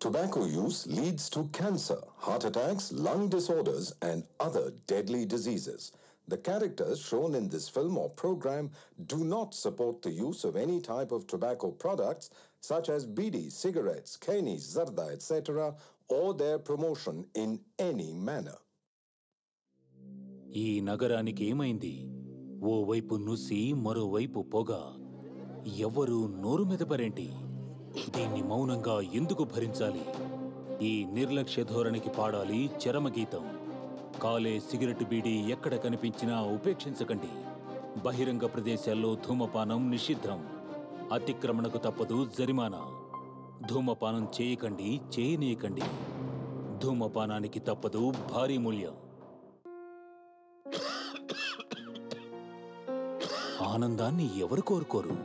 Tobacco use leads to cancer, heart attacks, lung disorders, and other deadly diseases. The characters shown in this film or program do not support the use of any type of tobacco products such as bidi, cigarettes, kani, zarda, etc., or their promotion in any manner. ఈ నగరానికి ఏమైంది ఓవైపు నుసి మరోవైపు పొగ ఎవ్వరూ నోరు మెదపరేంటి దీన్ని మౌనంగా ఎందుకు భరించాలి ఈ నిర్లక్ష్య ధోరణికి పాడాలి చరమగీతం కాలే సిగరెట్ బీడీ ఎక్కడ కనిపించినా ఉపేక్షించకండి బహిరంగ ప్రదేశాల్లో ధూమపానం నిషిద్ధం అతిక్రమణకు తప్పదు జరిమానా ధూమపానం చేయకండి చేయనీయకండి ధూమపానానికి తప్పదు భారీ మూల్యం ఆనందాన్ని ఎవరు కోరుకోరు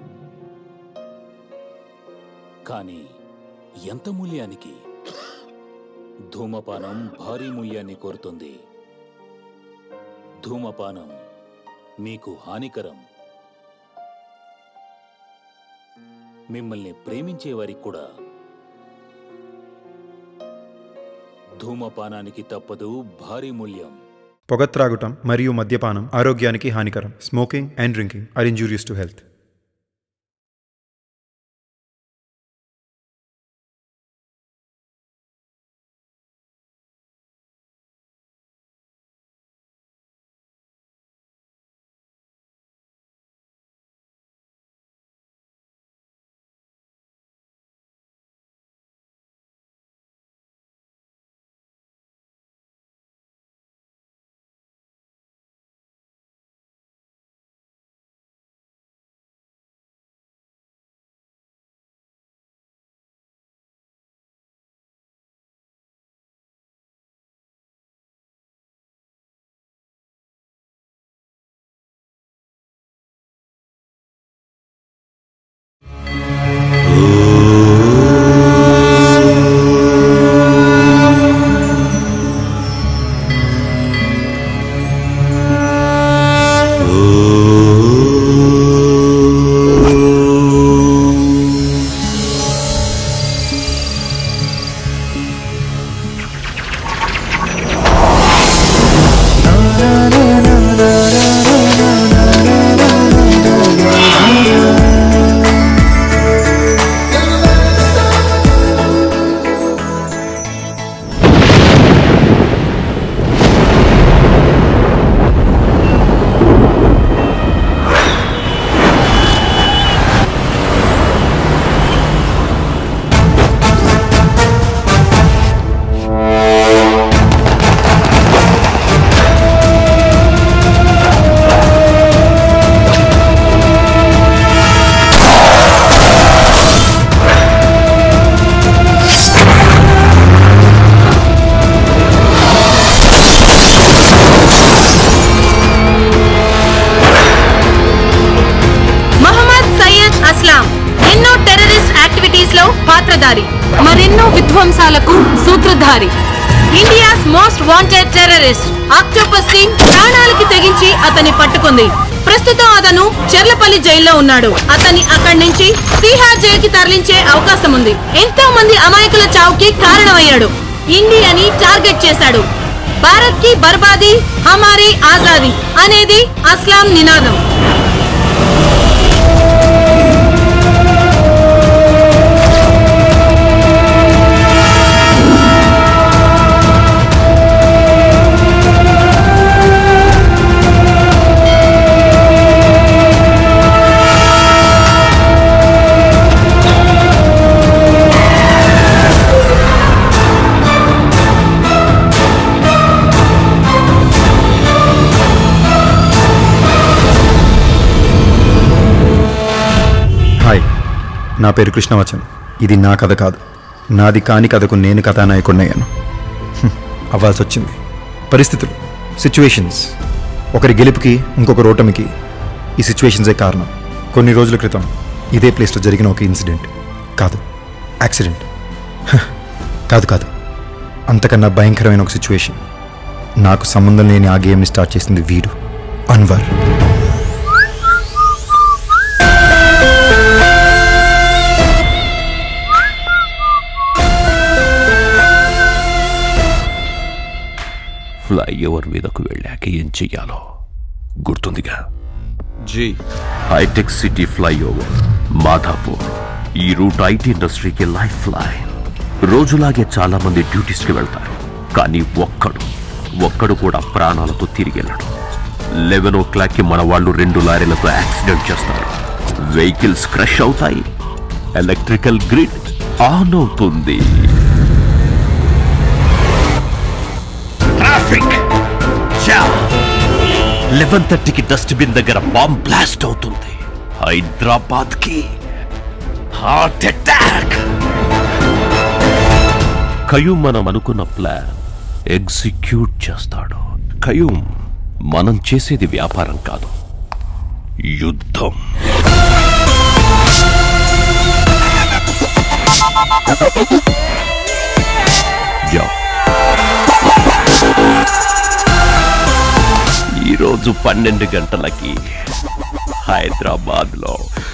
కానీ ఎంత మూల్యానికి ధూమపానం భారీ మూల్యాన్ని కోరుతుంది ధూమపానం మీకు హానికరం మిమ్మల్ని ప్రేమించే వారికి కూడా ధూమపానానికి తప్పదు భారీ మూల్యం పొగ త్రాగటం మరియు మద్యపానం ఆరోగ్యానికి హానికరం smoking and drinking are injurious to health Mohammed Syed Aslam ఎన్నో టెర్రరిస్ట్ యాక్టివిటీస్ లో పాత్రధారి మరెన్నో విధ్వంసాలకు సూత్రధారి India's most wanted terrorist octopus team ప్రాణాలకి తెగించి అతన్ని పట్టుకుంది ప్రస్తుతం అతను చెర్లపల్లి జైల్లో ఉన్నాడు అతన్ని అక్కడి నుంచి తీహార్ జైలుకి తరలించే అవకాశం ఉంది ఎంతో మంది అమాయకుల చావుకి కారణమయ్యాడు ఇండియాని టార్గెట్ చేశాడు భారత్ కి బర్బాదీ హమారీ ఆజాదీ అనేది అస్లాం నినాదం హాయ్ నా పేరు కృష్ణవచన్ ఇది నా కథ కాదు నాది కాని కథకు నేను కథానాయకుడినయ్యాను హ్మ్, అవ్వాల్సి వచ్చింది పరిస్థితులు సిచ్యువేషన్స్ ఒకరి గెలుపుకి ఇంకొకరి ఓటమికి ఈ సిచ్యువేషన్సే కారణం కొన్ని రోజుల క్రితం ఇదే ప్లేస్లో జరిగిన ఒక ఇన్సిడెంట్ కాదు యాక్సిడెంట్ హ, కాదు కాదు అంతకన్నా భయంకరమైన ఒక సిచ్యువేషన్ నాకు సంబంధం లేని ఆ గేమ్ని స్టార్ట్ చేసింది వీడు అన్వర్ ఫ్లైఓవర్ మీదకు వెళ్ళాక ఏం చెయ్యాలో గుర్తుందిగా జీ హైటెక్ సిటీ ఫ్లైఓవర్ మాధాపూర్ ఈ రూట్ ఐటీ ఇండస్ట్రీకి లైఫ్ లైన్ రోజులాగే చాలా మంది డ్యూటీస్ కి వెళ్తారు కానీ ఒక్కడు ఒక్కడు కూడా ప్రాణాలతో తిరిగి వెళ్ళడు లెవెన్ ఓ క్లాక్ కి మన వాళ్ళు రెండు లారీలతో యాక్సిడెంట్ చేస్తారు వెహికల్స్ క్రష్ అవుతాయి ఎలక్ట్రికల్ గ్రిడ్ ఆన్ అవుతుంది ట్రాఫిక్ లెవెన్ థర్టీకి డస్ట్బిన్ దగ్గర బాంబ్ బ్లాస్ట్ అవుతుంది హైదరాబాద్ కి హార్ట్ అటాక్ కయూమ్ మనం అనుకున్న ప్లాన్ ఎగ్జిక్యూట్ చేస్తాడు కయూమ్ మనం చేసేది వ్యాపారం కాదు యుద్ధం జావ్ ఈరోజు పన్నెండు గంటలకి హైదరాబాద్ లో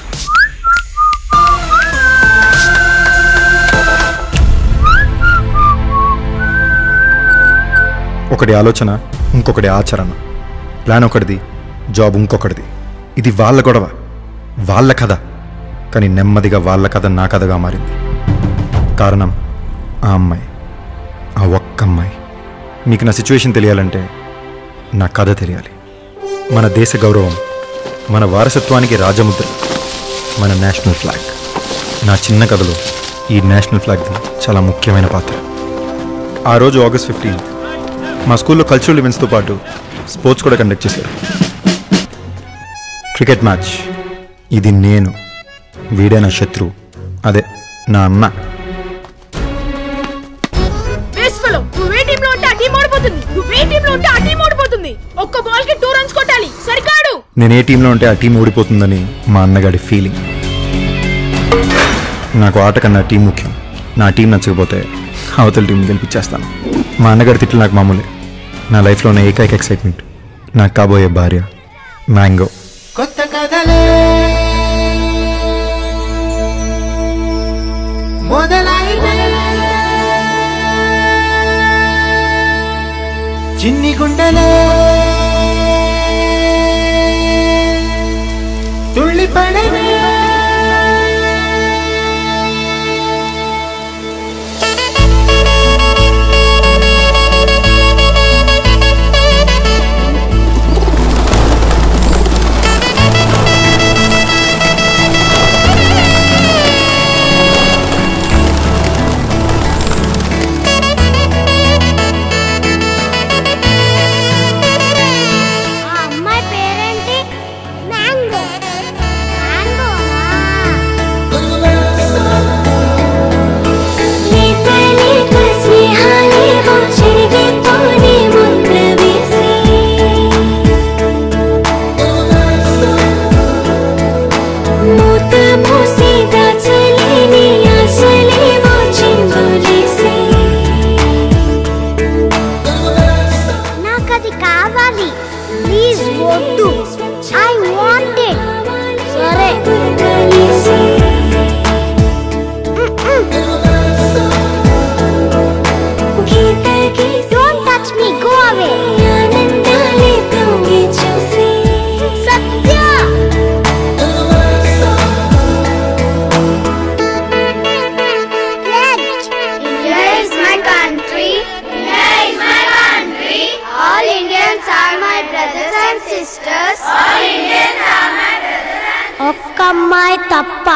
ఒకటి ఆలోచన ఇంకొకటి ఆచరణ ప్లాన్ ఒకటిది జాబ్ ఇంకొకటిది ఇది వాళ్ళ గొడవ వాళ్ళ కథ కానీ నెమ్మదిగా వాళ్ళ కథ నా కథగా మారింది కారణం ఆ అమ్మాయి ఆ ఒక్క అమ్మాయి మీకు నా సిచ్యువేషన్ తెలియాలంటే నా కథ తెలియాలి మన దేశ గౌరవం మన వారసత్వానికి రాజముద్ర మన నేషనల్ ఫ్లాగ్ నా చిన్న కథలో ఈ నేషనల్ ఫ్లాగ్ది చాలా ముఖ్యమైన పాత్ర ఆ రోజు ఆగస్ట్ ఫిఫ్టీన్త్ మా స్కూల్లో కల్చరల్ ఈవెంట్స్తో పాటు స్పోర్ట్స్ కూడా కండక్ట్ చేశారు క్రికెట్ మ్యాచ్ ఇది నేను వీడే నా శత్రువు అదే నా అన్న వేస్ఫలో నువ్వే టీమ్ లో ఉంటే ఆ టీం ఓడిపోతుంది నువ్వే టీమ్ లో ఉంటే ఆ టీం ఓడిపోతుంది ఒక్క బాల్ కి టూ రన్స్ కొట్టాలి సరికాడు నేను ఏ టీంలో ఉంటే ఆ టీం ఓడిపోతుందని మా అన్నగాడి ఫీలింగ్ నాకు ఆట కన్నా టీం ముఖ్యం నా టీం నచ్చకపోతే అవతల టీం గెలిపించేస్తాను మా అన్నగారి తిట్లు నాకు మామూలే నా లైఫ్లో ఉన్న ఏకైక ఎక్సైట్మెంట్ నాకు కాబోయే భార్య మ్యాంగో కొత్త కథలే మొదలైన చిన్ని గుండెలే తుళ్ళి పడవే ఆ అమ్మాయి పేరేంటి మ్యాంగో మ్యాంగోనా లేత లేత స్నేహాలేవో చెరిగిపోని ముద్ర వేసి మూత మూసి దాచలేని ఆశలేవో చిందులేసి నాకు అది కావాలి ప్లీజ్ వద్దు ఐ వాంట్ ఇట్ సరే don't touch me go away Satya Pledge. India is my country. India is my country. All Indians are my brothers and sisters. All Indians are my brothers and ఒక్క అమ్మాయి తప్ప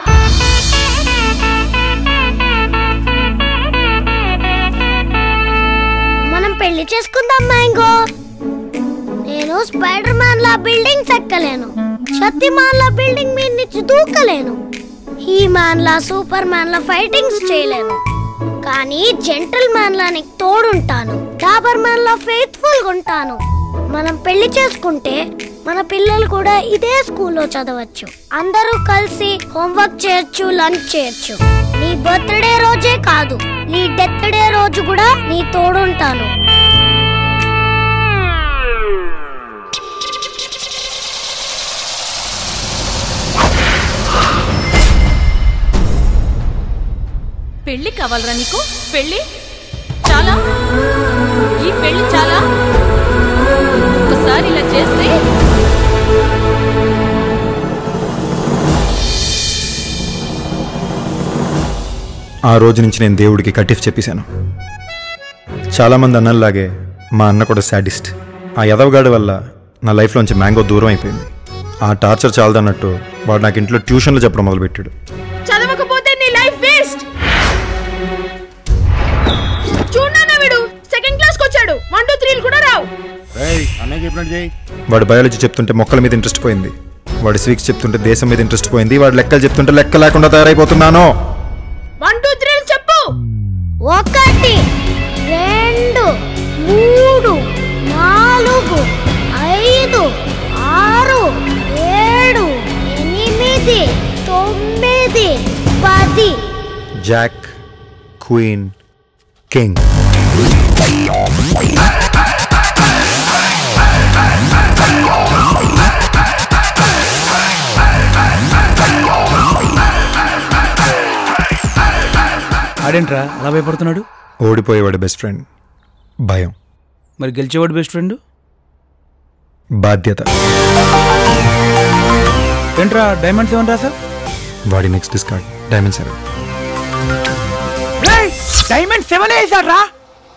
మనం పెళ్లి చేసుకుందాం mango నేను Spiderman లా buildings ఎక్కలేను శక్తిమాన్ లా బిల్డింగ్ మీద నుంచి దూకలేను హీ మ్యాన్ లా సూపర్ మ్యాన్ లా ఫైటింగ్స్ చేయలేను కానీ జెంటల్ మ్యాన్ లా నీకు తోడుంటాను డాబర్ మ్యాన్ లా ఫెయిత్ఫుల్ గా ఉంటాను మనం పెళ్లి చేసుకుంటే మన పిల్లలు కూడా ఇదే స్కూల్లో చదవచ్చు అందరూ కలిసి హోంవర్క్ చేయొచ్చు లంచ్ చేయొచ్చు నీ బర్త్డే రోజే కాదు నీ డెత్ డే రోజు కూడా నీ తోడుంటాను పెళ్లి కావాలరా నీకు పెళ్లి చాలా ఈ పెళ్లి చాలా ఇంకోసారి ఇలా చేస్తే ఆ రోజు నుంచి నేను దేవుడికి కటిఫ్ చెప్పేశాను చాలామంది అన్నల్లాగే మా అన్న కూడా శాడిస్ట్ ఆ ఎదవగాడి వల్ల నా లైఫ్లోంచి మ్యాంగో దూరం అయిపోయింది ఆ టార్చర్ చాలదన్నట్టు వాడు నాకు ఇంట్లో ట్యూషన్లు చెప్పడం మొదలుపెట్టాడు చదవకపోతే నీ లైఫ్ వేస్ట్ చూడన్నా వీడు సెకండ్ క్లాస్ కి వచ్చాడు వన్ టూ త్రీలు కూడా రావు అన్నయ్య చెప్పినట్టు చేయి వాడు బయాలజీ చెప్తుంటే మొక్కల మీద ఇంట్రెస్ట్ పోయింది వాడు సివిక్స్ చెప్తుంటే దేశం మీద ఇంట్రెస్ట్ పోయింది వాడు లెక్కలు చెప్తుంటే లెక్క లేకుండా తయారైపోతున్నాను వన్ టూ త్రీలు చెప్పు ఒకటి రెండు మూడు నాలుగు ఐదు ఆరు ఏడు ఎనిమిది తొమ్మిది పది జాక్ క్వీన్ కింగ్ ఆడేంట్రా అలా భయపడుతున్నాడు ఓడిపోయేవాడు బెస్ట్ ఫ్రెండ్ భయం మరి గెలిచేవాడు బెస్ట్ ఫ్రెండ్ బాధ్యత ఏంట్రా డైమండ్ సెవెన్ రా సార్ వాడి next discard diamond seven diamond seven వేసాడు రా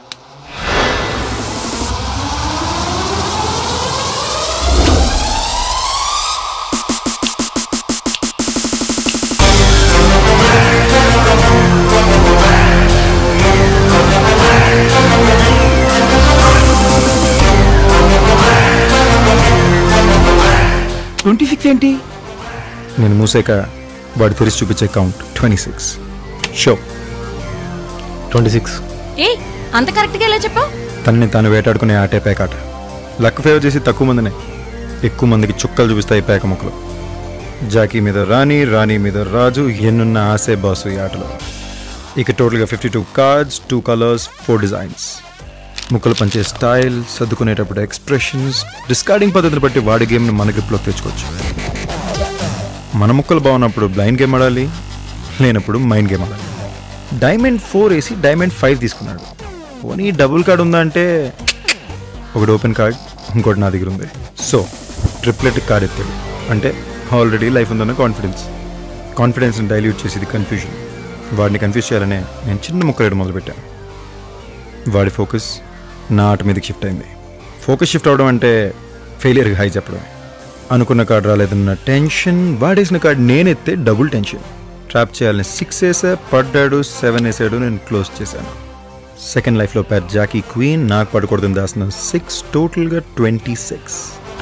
ట్వంటీ సిక్స్ ఏంటి నేను మూసాక వాడు తెరిచి చూపించే count twenty six show twenty six ఏ అంత కరెక్ట్ గా ఎలా చెప్పావు తనని తాను వేటాడుకునే ఆటే పేకాట లక్ ఫేవర్ చేసి తక్కువ మందినే ఎక్కువ మందికి చుక్కలు చూపిస్తాయి పేక ముక్కలు జాకీ మీద రాణి రాణి మీద రాజు ఎన్నున్న ఆసే బాసు ఈ ఆటలో ఇక టోటల్గా fifty two cards two colours four designs ముక్కలు పంచే స్టైల్ సర్దుకునేటప్పుడు ఎక్స్ప్రెషన్స్ డిస్కార్డింగ్ పద్ధతిని బట్టి వాడి గేమ్ని మన గ్రిప్లోకి తెచ్చుకోవచ్చు మన ముక్కలు బాగున్నప్పుడు బ్లైండ్ గేమ్ ఆడాలి లేనప్పుడు మైండ్ గేమ్ ఆడాలి డైమండ్ ఫోర్ వేసి డైమండ్ ఫైవ్ తీసుకున్నాడు పోనీ డబుల్ కార్డ్ ఉందా అంటే ఒకటి ఓపెన్ కార్డ్ ఇంకోటి నా దగ్గర ఉంది సో ట్రిప్లెట్ కార్డ్ ఎత్తాడు అంటే ఆల్రెడీ లైఫ్ ఉందన్న కాన్ఫిడెన్స్ కాన్ఫిడెన్స్ని డైల్యూట్ చేసేది కన్ఫ్యూజన్ వాడిని కన్ఫ్యూజ్ చేయాలనే నేను చిన్న ముక్కలేడు మొదలుపెట్టాను వాడి ఫోకస్ నా ఆట మీదకి షిఫ్ట్ అయింది ఫోకస్ షిఫ్ట్ అవడం అంటే ఫెయిలియర్కి హై చెప్పడమే అనుకున్న కార్డు రాలేదన్న టెన్షన్ వాడేసిన కార్డు నేనెత్తే డబుల్ టెన్షన్ ట్రాప్ చేయాలని సిక్స్ వేసా పడ్డాడు సెవెన్ వేసాడు నేను క్లోజ్ చేశాను సెకండ్ లైఫ్లో పేరు జాకీ క్వీన్ నాకు పడకూడదని దాసిన సిక్స్ టోటల్గా twenty six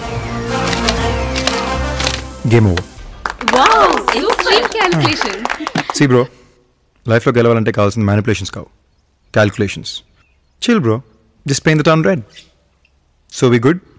game over calculation see bro లైఫ్లో గెలవాలంటే కావాల్సిన మ్యానిపులేషన్స్ కావు calculations chill bro just pain the turn red so we good